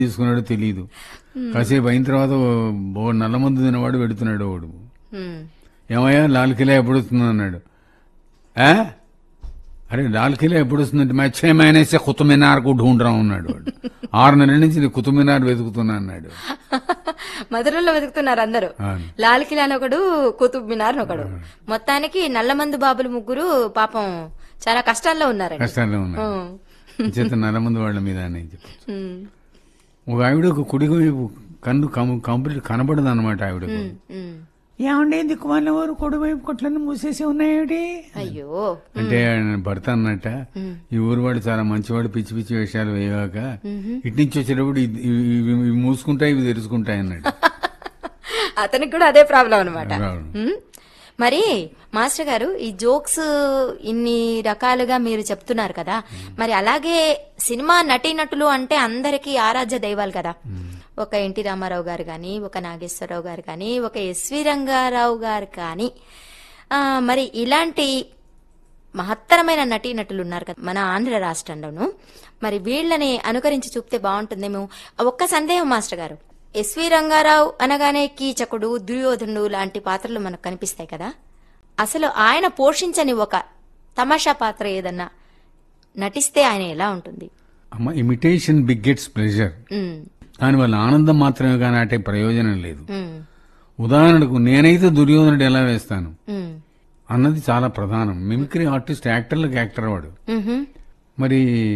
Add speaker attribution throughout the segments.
Speaker 1: తీసుకున్నాడో తెలియదు కాసేపు అయిన తర్వాత ఓ నల్ల మందు తినవాడు పెడుతున్నాడు వాడు
Speaker 2: ఉమ్.
Speaker 1: ఏమయ్యా లాల్ కిలా ఎప్పుడు వస్తుంది అన్నాడు ఆ? అరే లాల్ కిలా ఎప్పుడు వస్తుందంటే मैं छह महीने से कुतुब मीनार को ढूंढ रहा हूं అన్నాడు వాడు ఆరు నెలల నుంచి నేను కుతుబ్ మినార్ వెతుకుతున్నా అన్నాడు
Speaker 2: మధురలో వెతుకుతున్నారు అందరూ
Speaker 1: అవును.
Speaker 2: లాల్ కిలాన్ ఒకడు కుతుబ్ మినార్ ఒకడు మొత్తానికి నల్లమందు బాబులు ముగ్గురు పాపం చాలా కష్టాల్లో ఉన్నారండి
Speaker 1: కష్టాల్లో ఉన్నాడు
Speaker 2: ఉమ్.
Speaker 1: చేత నల్లమంది వాళ్ళ మీద అని చెప్పి
Speaker 2: ఉమ్.
Speaker 1: ఒక ఆవిడ ఒక కుడి వైపు కన్ను కం- కంప్లీట్ కనబడదు అనమాట ఆవిడకు
Speaker 2: ఉమ్.
Speaker 1: ఏమండి దిక్కుమాల వారు కుడివైపు కొట్లను మూసేసి ఉన్నాయేమిటి
Speaker 2: అయ్యో
Speaker 1: అంటే ఆయన భర్త అన్నట్ట ఈ ఊరువాడు చాలా మంచివాడు పిచ్చి పిచ్చి వేషాలు వేయగాక ఇటు నుంచి వచ్చేటప్పుడు ఇది- ఇవి ఇవి- ఇవి మూసుకుంటాయి ఇవి తెరుచుకుంటాయి అన్నట్టు
Speaker 2: అతనికి కూడా అదే ప్రాబ్లం అనమాట
Speaker 1: ప్రాబ్లం.
Speaker 2: మరి మాస్టర్ గారు ఈ జోక్స్ ఇన్ని రకాలుగా మీరు చెప్తున్నారు కదా మరి అలాగే సినిమా నటీనటులు అంటే అందరికీ ఆరాధ్య దైవాలు కదా ఒక ఎన్టీ రామారావు గారు కానీ ఒక నాగేశ్వరరావు గారు కానీ ఒక ఎస్వి రంగారావు గారు కానీ ఆ, మరి ఇలాంటి మహత్తరమైన నటీనటులు ఉన్నారు కదా మన ఆంధ్ర రాష్ట్రంలోను మరి వీళ్ళని అనుకరించి చూపితే బాగుంటుందేమో ఒక్క సందేహం మాస్టర్ గారు ఎస్వి రంగారావు అనగానే కీచకుడు దుర్యోధనుడు లాంటి పాత్రలు మనకు కనిపిస్తాయి కదా అసలు ఆయన పోషించని ఒక తమాషా పాత్ర ఏదన్నా నటిస్తే ఆయన ఎలా ఉంటుంది
Speaker 1: అమ్మ ఇమిటేషన్ బిగ్గెట్స్ ప్లెజర్
Speaker 2: ఉమ్,
Speaker 1: దానివల్ల ఆనందం మాత్రమే కానీ అటే ప్రయోజనం లేదు
Speaker 2: ఉమ్,
Speaker 1: ఉదాహరణకు నేనైతే దుర్యోధనుడు ఎలా వేస్తాను
Speaker 2: ఉమ్,
Speaker 1: అన్నది చాలా ప్రధానం మిమిక్రీ ఆర్టిస్ట్ యాక్టర్లకు యాక్టర్ వాడు
Speaker 2: ఉహుం,
Speaker 1: మరి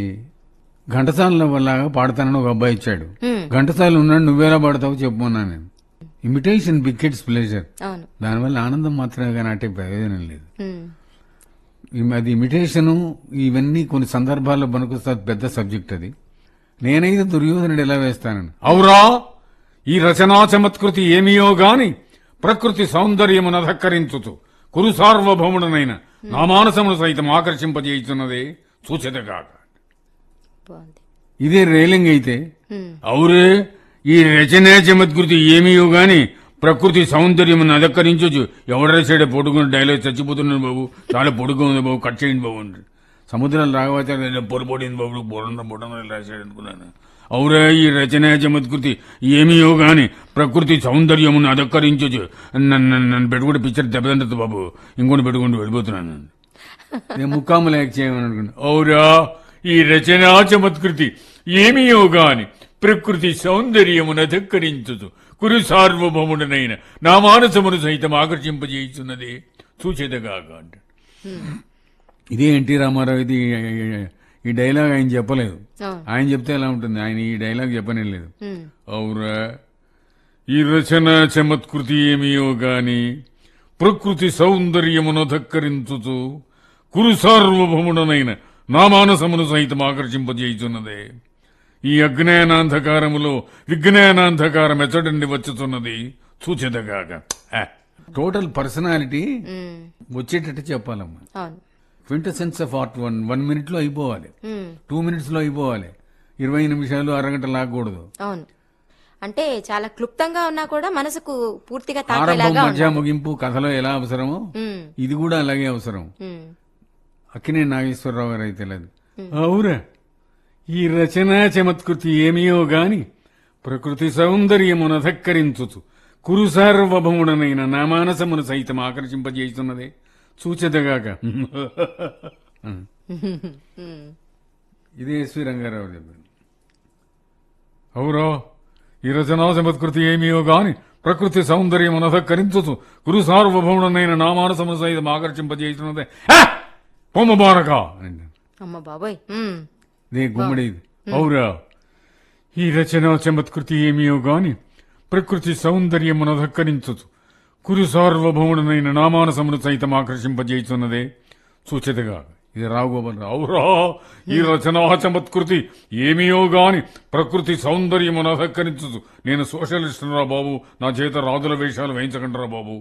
Speaker 1: ఘంటసాల వల్లగా పాడతానని ఒక అబ్బాయి ఇచ్చాడు
Speaker 2: ఉమ్,
Speaker 1: ఘంటసాల ఉన్నాడు నువ్వేలా పాడతావు చెప్పున్నా నేను ఇమిటేషన్ బిగ్గెట్స్ ప్లెజర్
Speaker 2: అవును
Speaker 1: దానివల్ల ఆనందం మాత్రమే కానీ అటే ప్రయోజనం లేదు
Speaker 2: ఉమ్,
Speaker 1: ఇమ్- అది ఇమిటేషను ఇవన్నీ కొన్ని సందర్భాల్లో పనికొస్తా పెద్ద సబ్జెక్ట్ అది నేనైతే దుర్యోధనుడు ఎలా వేస్తానని అవురా ఈ రచనా చమత్కృతి ఏమియో గాని ప్రకృతి సౌందర్యమును అధక్కరించుతూ కురు సార్వభౌముడనైన నా మానసమును సైతం ఆకర్షింపజేయుచున్నదే సూచతగాక
Speaker 2: బాగుంది
Speaker 1: ఇదే రేలింగ్ అయితే
Speaker 2: ఉమ్,
Speaker 1: అవురే ఈ రచనా చమత్కృతి ఏమియో గాని ప్రకృతి సౌందర్యమును అధక్కరించొచ్చు ఎవడ రాశాడే పొడుగున్న డైలాగ్ చచ్చిపోతున్నాను బాబు చాలా పొడుగు ఉంది బాబు కట్ చేయండి బాబు అంటాడు సముద్రాలు రాఘవాచార్య పొరపడింది బాబు బొడన బొడన రాశాడు అనుకున్నాను అవురే ఈ రచనా చమత్కృతి ఏమియో గాని ప్రకృతి సౌందర్యమును అధక్కరించొచ్చు నన్ను నన్ను- నన్ను పెట్టుకుంటే పిక్చర్ దెబ్బతింటది బాబు ఇంకోటి పెట్టుకుంటూ వెళ్ళిపోతున్నాను నేను ముక్కాము లేక చేయమని అనుకున్నా అవురా ఈ రచనా చమత్కృతి ఏమియో గాని ప్రకృతి సౌందర్యమును ధక్కరించుతు కురు సార్వభౌముడనైన నా మానసమును సైతం ఆకర్షింపజేయుచున్నది చూచేదగాక అంటాడు ఇదే ఎన్టీ రామారావు ఇది ఈ డైలాగ్ ఆయన చెప్పలేదు
Speaker 2: అవును
Speaker 1: ఆయన చెప్తే ఎలా ఉంటుంది ఆయన ఈ డైలాగ్ చెప్పనే లేదు
Speaker 2: ఉమ్,
Speaker 1: అవురా ఈ రచన చమత్కృతి ఏమియో గాని ప్రకృతి సౌందర్యమును ధక్కరించుతూ కురు సార్వభౌముడనైన నా మానసమును సైతం ఆకర్షింపజేయుచున్నదే ఈ అజ్ఞానాంధకారములో విజ్ఞానాంధకారం ఎచ్చడండి వచ్చుతున్నది చూచెదగాక టోటల్ పర్సనాలిటీ
Speaker 2: ఉమ్,
Speaker 1: వచ్చేటట్టు చెప్పాలమ్మా
Speaker 2: అవును
Speaker 1: quintessence of art one one minute లో అయిపోవాలి
Speaker 2: ఉమ్,
Speaker 1: టూ మినిట్స్ లో అయిపోవాలి ఇరవై నిమిషాలు అరగంట లాగకూడదు
Speaker 2: అవును అంటే చాలా క్లుప్తంగా ఉన్నా కూడా మనసుకు పూర్తిగా
Speaker 1: ఆరంభం
Speaker 2: తాకేలాగా
Speaker 1: మధ్య ముగింపు కథలో ఎలా అవసరమో
Speaker 2: ఉమ్,
Speaker 1: ఇది కూడా అలాగే అవసరం
Speaker 2: ఉమ్,
Speaker 1: అక్కినే నాగేశ్వరరావు గారు అయితే లేదు అవురా ఈ రచనా చమత్కృతి ఏమియో గాని ప్రకృతి సౌందర్యమును ధక్కరించుచు కురు సార్వభౌముడనైన నా మానసమును సైతం ఆకర్షింపజేస్తున్నదే చూచెదగాక
Speaker 2: ఉమ్,
Speaker 1: ఇదే ఎస్వి రంగారావు చెప్పారు అవురా ఈ రచనా చమత్కృతి ఏమియో గాని ప్రకృతి సౌందర్యమును అధక్కరించుచు గురు సార్వభౌముడనైన నా మానసమును సైతం ఆకర్షింపజేస్తున్నదే పొమ్మ బారక అన్నాడు.
Speaker 2: అమ్మ బాబోయ్ ఉమ్,
Speaker 1: దే గుమ్మడి అవురా ఈ రచన చమత్కృతి ఏమియో గాని ప్రకృతి సౌందర్యమును ధక్కరించుచు కురు సార్వభౌముడనైన నామానసమును సైతం ఆకర్షింపజేయుచున్నదే సూచితగా ఇది రావుగోపాల్ అవురా ఈ రచనా చమత్కృతి ఏమియో గాని ప్రకృతి సౌందర్యమును అధక్కరించుచు నేను సోషలిస్ట్ రా బాబు నా చేత రాజుల వేషాలు వేయించకండి రా బాబు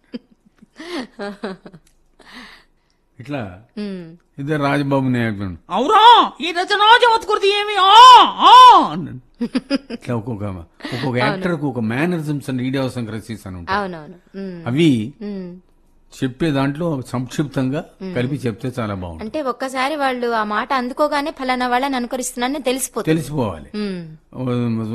Speaker 1: ఇట్లా
Speaker 2: ఉమ్,
Speaker 1: ఇదే రాజబాబు నాయకుడు
Speaker 3: అవురా ఈ రచనా చమత్కృతి ఏమి ఆ ఆ అన్నాడు.
Speaker 1: ఇట్లా ఒక్కొక్క ఒక్కొక్క యాక్టర్ కు ఒక మేనరిజమ్స్ అండ్ ఈడియోసంక్రసీస్ అని ఉంటాయి
Speaker 2: అవునవును ఉమ్,
Speaker 1: అవి
Speaker 2: ఉమ్,
Speaker 1: చెప్పే దాంట్లో సంక్షిప్తంగా కలిపి చెప్తే చాలా బాగుంటుంది
Speaker 2: అంటే ఒక్కసారి వాళ్ళు ఆ మాట అందుకోగానే ఫలానా వాళ్ళని అనుకరిస్తున్నారని తెలిసిపోతుంది
Speaker 1: తెలిసిపోవాలి
Speaker 2: ఉమ్.